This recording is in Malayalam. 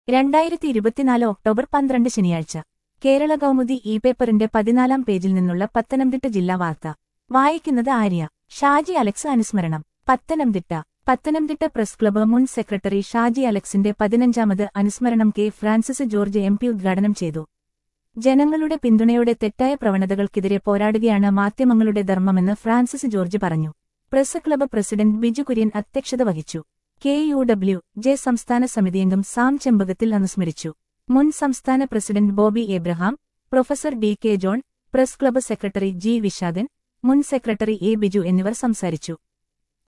രണ്ടായിരത്തി ഇരുപത്തിനാല് ഒക്ടോബർ പന്ത്രണ്ട് ശനിയാഴ്ച കേരള കൗമുദി ഇ പേപ്പറിന്റെ പതിനാലാം പേജിൽ നിന്നുള്ള പത്തനംതിട്ട ജില്ലാ വാർത്ത വായിക്കുന്നത് ആര്യ ഷാജി അലക്സ് അനുസ്മരണം പത്തനംതിട്ട പത്തനംതിട്ട പ്രസ് ക്ലബ്ബ് മുൻ സെക്രട്ടറി ഷാജി അലക്സിന്റെ പതിനഞ്ചാമത് അനുസ്മരണം K Francis George M P ഉദ്ഘാടനം ചെയ്തു ജനങ്ങളുടെ പിന്തുണയോടെ തെറ്റായ പ്രവണതകൾക്കെതിരെ പോരാടുകയാണ് മാധ്യമങ്ങളുടെ ധർമ്മമെന്ന് ഫ്രാൻസിസ് ജോർജ് പറഞ്ഞു press club president Biju Kurian അധ്യക്ഷത വഹിച്ചു കെ യു ഡബ്ല്യു ജെ സംസ്ഥാന സമിതിയംഗം സാം ചെമ്പകത്തിൽ അനുസ്മരിച്ചു മുൻ സംസ്ഥാന president Bobby Abraham professor D K John press club secretary G Vishadan മുൻ സെക്രട്ടറി എ ബിജു എന്നിവർ സംസാരിച്ചു